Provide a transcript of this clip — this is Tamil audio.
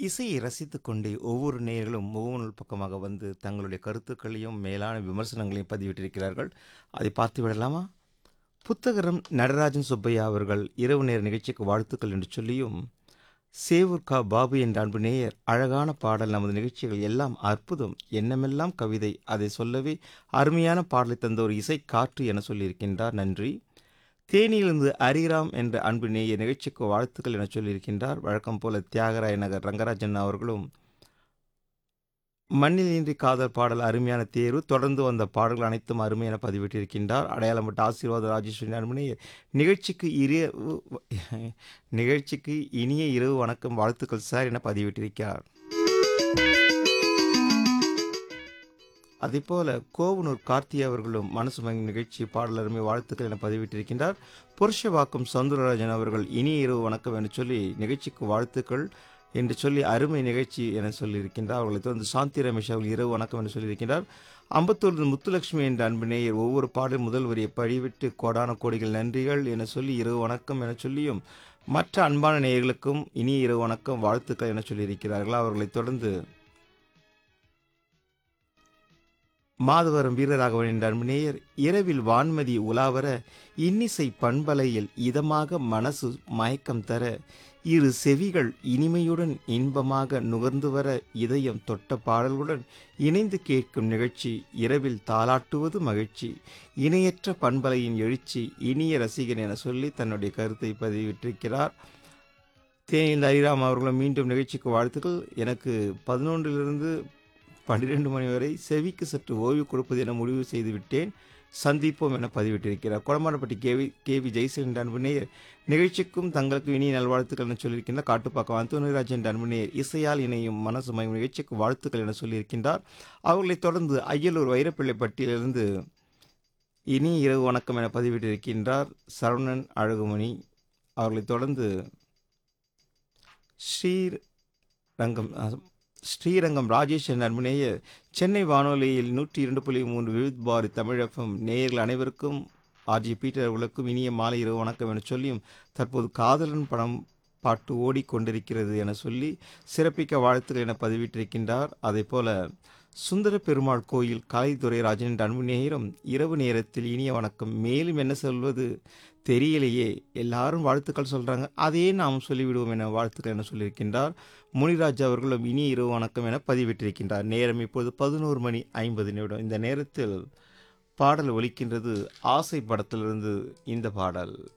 இசையை ரசித்துக் கொண்டே ஒவ்வொரு நேயர்களும் முகநூல் பக்கமாக வந்து தங்களுடைய கருத்துக்களையும் மேலான விமர்சனங்களையும் பதிவிட்டிருக்கிறார்கள் அதை பார்த்து விடலாமா புத்தகரம் நடராஜன் சுப்பையா அவர்கள் இரவு நேர நிகழ்ச்சிக்கு வாழ்த்துக்கள் என்று சொல்லியும் சேவூர் கா பாபு என்ற அன்பு நேயர் அழகான பாடல் நமது நிகழ்ச்சிகள் எல்லாம் அற்புதம் எண்ணமெல்லாம் கவிதை அதை சொல்லவே அருமையான பாடலை தந்த ஒரு இசை காற்று என சொல்லியிருக்கின்றார் நன்றி தேனியிலிருந்து அரிராம் என்ற அன்பு நேய நிகழ்ச்சிக்கு வாழ்த்துக்கள் என சொல்லியிருக்கின்றார் வழக்கம் போல தியாகராய நகர் ரங்கராஜன் அவர்களும் மண்ணில் இன்றி காதல் பாடல் அருமையான தேர்வு தொடர்ந்து வந்த பாடல்கள் அனைத்தும் அருமையான பதிவிட்டிருக்கின்றார் அடையாளப்பட்ட ஆசீர்வாத ராஜேஸ்வரி அன்புனே நிகழ்ச்சிக்கு இரவு நிகழ்ச்சிக்கு இனிய இரவு வணக்கம் வாழ்த்துக்கள் சார் என பதிவிட்டிருக்கிறார் அதேபோல கோவனூர் கார்த்தி அவர்களும் மனசு மகன் நிகழ்ச்சி பாடல் அருமை வாழ்த்துக்கள் என பதிவிட்டிருக்கின்றார் புருஷவாக்கம் சவுந்தரராஜன் அவர்கள் இனிய இரவு வணக்கம் என சொல்லி நிகழ்ச்சிக்கு வாழ்த்துக்கள் என்று சொல்லி அருமை நிகழ்ச்சி என சொல்லியிருக்கின்றார் அவர்களை தொடர்ந்து சாந்தி ரமேஷ் அவர்கள் இரவு வணக்கம் என்று சொல்லியிருக்கின்றார் அம்பத்தூர் முத்துலட்சுமி என்ற அன்பு நேயர் ஒவ்வொரு பாடல் முதல் வரியை பழிவிட்டு கோடான கோடிகள் நன்றிகள் என சொல்லி இரவு வணக்கம் என சொல்லியும் மற்ற அன்பான நேயர்களுக்கும் இனிய இரவு வணக்கம் வாழ்த்துக்கள் என சொல்லியிருக்கிறார்கள் அவர்களைத் தொடர்ந்து மாதவரம் வீரராகவன் என்ற அன்பு நேயர் இரவில் வான்மதி உலாவர இன்னிசை பண்பலையில் இதமாக மனசு மயக்கம் தர இரு செவிகள் இனிமையுடன் இன்பமாக நுகர்ந்து வர இதயம் தொட்ட பாடல்களுடன் இணைந்து கேட்கும் நிகழ்ச்சி இரவில் தாளாட்டுவது மகிழ்ச்சி இணையற்ற பண்பலையின் எழுச்சி இனிய ரசிகன் என சொல்லி தன்னுடைய கருத்தை பதிவிட்டிருக்கிறார் தேனில் ஹரிராம் அவர்களும் மீண்டும் நிகழ்ச்சிக்கு வாழ்த்துக்கள் எனக்கு பதினொன்றிலிருந்து பன்னிரெண்டு மணி வரை செவிக்கு சற்று ஓய்வு கொடுப்பது என முடிவு செய்து விட்டேன் சந்திப்போம் என பதிவிட்டிருக்கிறார் கொடமானப்பட்டி கேவி கேவி ஜெய்சன் அன்புநேயர் நிகழ்ச்சிக்கும் தங்களுக்கு இனிய நல்வாழ்த்துக்கள் என சொல்லியிருக்கின்ற காட்டுப்பாக்கம் அந்தோனிராஜன் அன்புநேயர் இசையால் இணையும் மனசு மயம் நிகழ்ச்சிக்கு வாழ்த்துக்கள் என சொல்லியிருக்கின்றார் அவர்களைத் தொடர்ந்து அய்யலூர் வைரப்பிள்ளை பட்டியலிருந்து இனி இரவு வணக்கம் என பதிவிட்டிருக்கின்றார் சரவணன் அழகுமணி அவர்களைத் தொடர்ந்து ஸ்ரீரங்கம் ஸ்ரீரங்கம் ராஜேஷ் என்ற அன்புநேய சென்னை வானொலியில் நூற்றி இரண்டு புள்ளி மூன்று விவித் பாரதி தமிழகம் நேயர்கள் அனைவருக்கும் ஆர்ஜி பீட்டர் அவர்களுக்கும் இனிய மாலை இரவு வணக்கம் என சொல்லியும் தற்போது காதலன் படம் பாட்டு ஓடிக்கொண்டிருக்கிறது என சொல்லி சிறப்பிக்க வாழ்த்துக்கள் என பதிவிட்டிருக்கின்றார் அதே போல சுந்தர பெருமாள் கோயில் கலைத்துறை ராஜன் என்ற அன்பு நேயரும் இரவு நேரத்தில் இனிய வணக்கம் மேலும் என்ன சொல்வது தெரியலையே எல்லாரும் வாழ்த்துக்கள் சொல்கிறாங்க அதையே நாம் சொல்லிவிடுவோம் என வாழ்த்துக்கள் என சொல்லியிருக்கின்றார் முனிராஜ் அவர்களும் இனி இரவு வணக்கம் என பதிவிட்டிருக்கின்றார் நேரம் இப்போது பதினோரு மணி ஐம்பது நிமிடம் இந்த நேரத்தில் பாடல் ஒலிக்கின்றது ஆசை படத்திலிருந்து இந்த பாடல்